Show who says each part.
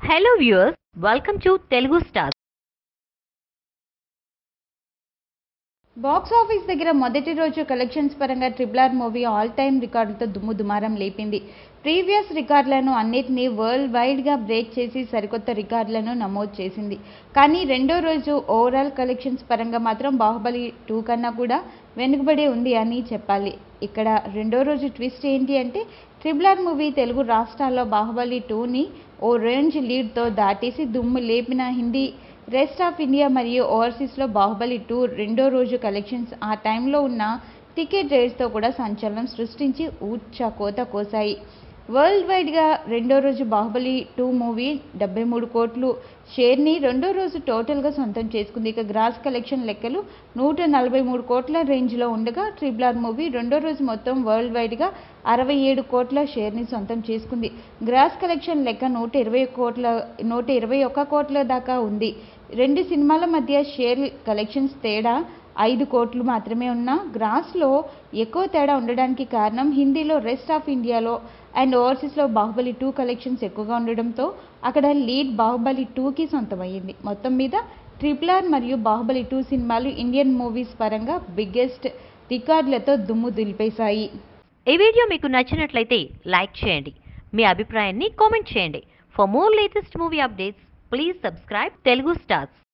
Speaker 1: hello viewers welcome to Telugu star
Speaker 2: box office దగ్గర మొదటి రోజు కలెక్షన్స్ పరంగా triple R movie all time రికార్డులతో దుమ్ము దుమారం లేపింది ప్రీవియస్ రికార్డులను అన్నిటినీ వరల్డ్ వైడ్గా బ్రేక్ చేసి సరికొత్త రికార్డులను నమోదు చేసింది కానీ రెండో రోజు ఓవరాల్ కలెక్షన్స్ పరంగా మాత్రం బాహుబలి టూ కన్నా కూడా వెనుకబడి ఉంది అని చెప్పాలి ఇక్కడ రెండో రోజు ట్విస్ట్ ఏంటి అంటే ట్రిపుల్ ఆర్ మూవీ తెలుగు రాష్ట్రాల్లో బాహుబలి టూని ఓ రేంజ్ లీడ్తో దాటేసి దుమ్ము లేపిన హిందీ రెస్ట్ ఆఫ్ ఇండియా మరియు ఓవర్సీస్లో బాహుబలి టూ రెండో రోజు కలెక్షన్స్ ఆ టైంలో ఉన్న టికెట్ రేట్స్తో కూడా సంచలనం సృష్టించి ఊచ్చ కోత కోసాయి వరల్డ్ వైడ్గా రెండో రోజు బాహుబలి టూ మూవీ డెబ్బై మూడు కోట్లు షేర్ని రెండో రోజు టోటల్గా సొంతం చేసుకుంది ఇక గ్రాస్ కలెక్షన్ లెక్కలు నూట నలభై మూడు కోట్ల రేంజ్లో ఉండగా ట్రిపుల్ ఆర్ మూవీ రెండో రోజు మొత్తం వరల్డ్ వైడ్గా అరవై ఏడు కోట్ల షేర్ని సొంతం చేసుకుంది గ్రాస్ కలెక్షన్ లెక్క నూట ఇరవై కోట్ల నూట ఇరవై ఒక్క కోట్ల దాకా ఉంది రెండు సినిమాల మధ్య షేర్ కలెక్షన్స్ తేడా ఐదు కోట్లు మాత్రమే ఉన్న గ్రాస్లో ఎక్కువ తేడా ఉండడానికి కారణం హిందీలో రెస్ట్ ఆఫ్ ఇండియాలో అండ్ ఓవర్సీస్లో బాహుబలి టూ కలెక్షన్స్ ఎక్కువగా ఉండడంతో అక్కడ లీడ్ బాహుబలి టూకి సొంతమయ్యింది మొత్తం మీద ట్రిపుల్ ఆర్ మరియు బాహుబలి టూ సినిమాలు ఇండియన్ మూవీస్ పరంగా బిగ్గెస్ట్ రికార్డులతో దుమ్ము దులిపేశాయి
Speaker 1: ఈ వీడియో మీకు నచ్చినట్లయితే లైక్ చేయండి మీ అభిప్రాయాన్ని కామెంట్ చేయండి for more latest movie updates please subscribe Telugu stars